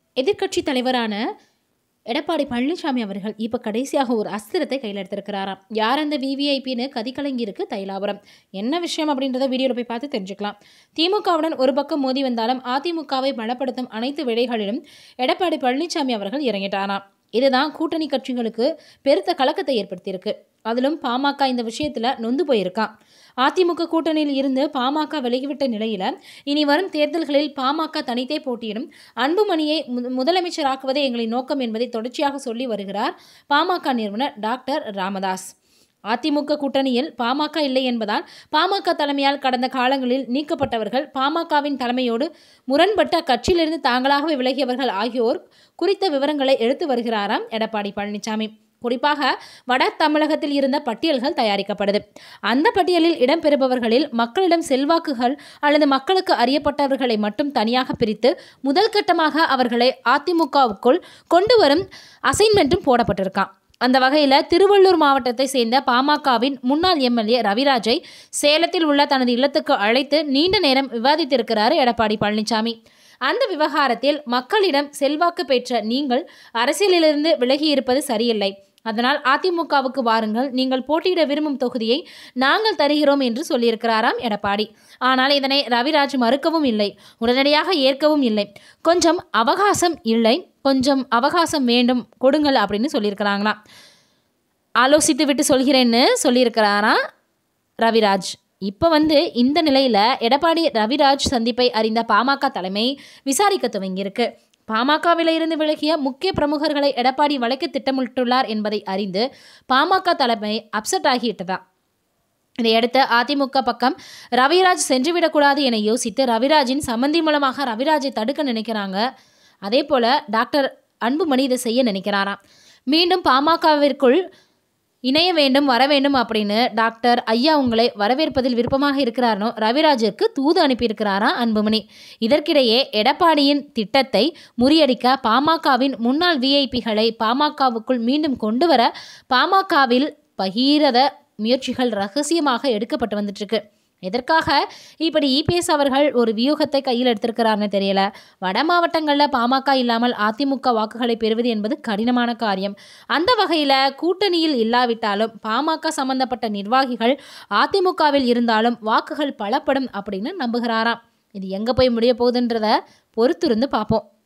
எதிர்க்கட்சி தலைவரான எடப்பாடி பழனிசாமி அவர்கள் இப்போ கடைசியாக ஒரு அஸ்திரத்தை கையில் எடுத்திருக்கிறாராம் யார் அந்த விவிஐபின்னு கதிகலங்கியிருக்கு தைலாபுரம் என்ன விஷயம் அப்படின்றத வீடியோவில் போய் பார்த்து தெரிஞ்சுக்கலாம் திமுகவுடன் ஒரு பக்கம் மோதி வந்தாலும் அதிமுகவை பலப்படுத்தும் அனைத்து விடைகளிலும் எடப்பாடி பழனிசாமி அவர்கள் இறங்கிட்டாராம் இதுதான் கூட்டணி கட்சிகளுக்கு பெருத்த கலக்கத்தை ஏற்படுத்தியிருக்கு அதிலும் பாமக இந்த விஷயத்தில் நொந்து போயிருக்கான் அதிமுக கூட்டணியில் இருந்து பாமக விலகிவிட்ட நிலையில் இனி வரும் தேர்தல்களில் பாமக தனித்தே போட்டியிடும் அன்புமணியை மு- முதலமைச்சராக்குவதே எங்களின் நோக்கம் என்பதை தொடர்ச்சியாக சொல்லி வருகிறார் பாமக நிறுவனர் டாக்டர் ராமதாஸ் அதிமுக கூட்டணியில் பாமக இல்லை என்பதால் பாமக தலைமையால் கடந்த காலங்களில் நீக்கப்பட்டவர்கள் பாமகவின் தலைமையோடு முரண்பட்ட கட்சியிலிருந்து தாங்களாகவே விலகியவர்கள் ஆகியோர் குறித்த விவரங்களை எடுத்து வருகிறாராம் எடப்பாடி பழனிசாமி குறிப்பாக வட தமிழகத்தில் இருந்த பட்டியல்கள் தயாரிக்கப்படுது அந்த பட்டியலில் இடம்பெறுபவர்களில் மக்களிடம் செல்வாக்குகள் அல்லது மக்களுக்கு அறியப்பட்டவர்களை மட்டும் தனியாக பிரித்து முதல் கட்டமாக அவர்களை அதிமுகவுக்குள் கொண்டு வரும் அசைன்மெண்ட்டும் போடப்பட்டிருக்கான் அந்த வகையில் திருவள்ளூர் மாவட்டத்தை சேர்ந்த பாமகவின் முன்னாள் எம்எல்ஏ ரவிராஜை சேலத்தில் உள்ள தனது இல்லத்துக்கு அழைத்து நீண்ட நேரம் விவாதித்திருக்கிறார் எடப்பாடி பழனிசாமி அந்த விவகாரத்தில் மக்களிடம் செல்வாக்கு பெற்ற நீங்கள் அரசியலிலிருந்து விலகி இருப்பது சரியில்லை அதனால் அதிமுகவுக்கு வாருங்கள் நீங்கள் போட்டியிட விரும்பும் தொகுதியை நாங்கள் தருகிறோம் என்று சொல்லியிருக்கிறாராம் எடப்பாடி ஆனால் இதனை ரவிராஜ் மறுக்கவும் இல்லை உடனடியாக ஏற்கவும் இல்லை கொஞ்சம் அவகாசம் இல்லை கொஞ்சம் அவகாசம் வேண்டும் கொடுங்கள் அப்படின்னு சொல்லியிருக்கிறாங்களாம் ஆலோசித்து விட்டு சொல்கிறேன்னு சொல்லியிருக்கிறாராம் ரவிராஜ் இப்போ வந்து இந்த நிலையில் எடப்பாடி ரவிராஜ் சந்திப்பை அறிந்த பாமக தலைமை விசாரிக்க துவங்கியிருக்கு பாமகவில் இருந்து விலகிய முக்கிய பிரமுகர்களை எடப்பாடி வளைக்க திட்டமிட்டுள்ளார் என்பதை அறிந்து பாமக தலைமை அப்செட் ஆகிவிட்டதா இதையடுத்து அதிமுக பக்கம் ரவிராஜ் சென்றுவிடக்கூடாது என யோசித்து ரவிராஜின் சம்மந்தி மூலமாக ரவிராஜை தடுக்க நினைக்கிறாங்க அதே போல டாக்டர் அன்புமணி இதை செய்ய நினைக்கிறாராம் மீண்டும் பாமகவிற்குள் இணைய வேண்டும் வர வேண்டும் அப்படின்னு டாக்டர் ஐயா உங்களை வரவேற்பதில் விருப்பமாக இருக்கிறாரோ ரவிராஜிற்கு தூது அனுப்பியிருக்கிறாராம் அன்புமணி இதற்கிடையே எடப்பாடியின் திட்டத்தை முறியடிக்க பாமகவின் முன்னாள் விஐபிகளை பாமகவுக்குள் மீண்டும் கொண்டு வர பாமகவில் பகீரத முயற்சிகள் ரகசியமாக எடுக்கப்பட்டு வந்துட்டு இருக்கு எதற்காக இப்படி இபிஎஸ் அவர்கள் ஒரு வியூகத்தை கையில் எடுத்திருக்கிறார்னு தெரியல வட மாவட்டங்களில் பாமக இல்லாமல் அதிமுக வாக்குகளை பெறுவது என்பது கடினமான காரியம் அந்த வகையில் கூட்டணியில் இல்லாவிட்டாலும் பாமக சம்பந்தப்பட்ட நிர்வாகிகள் அதிமுகவில் இருந்தாலும் வாக்குகள் பலப்படும் அப்படின்னு நம்புகிறாராம் இது எங்கே போய் முடிய போகுதுன்றத பொறுத்திருந்து பார்ப்போம்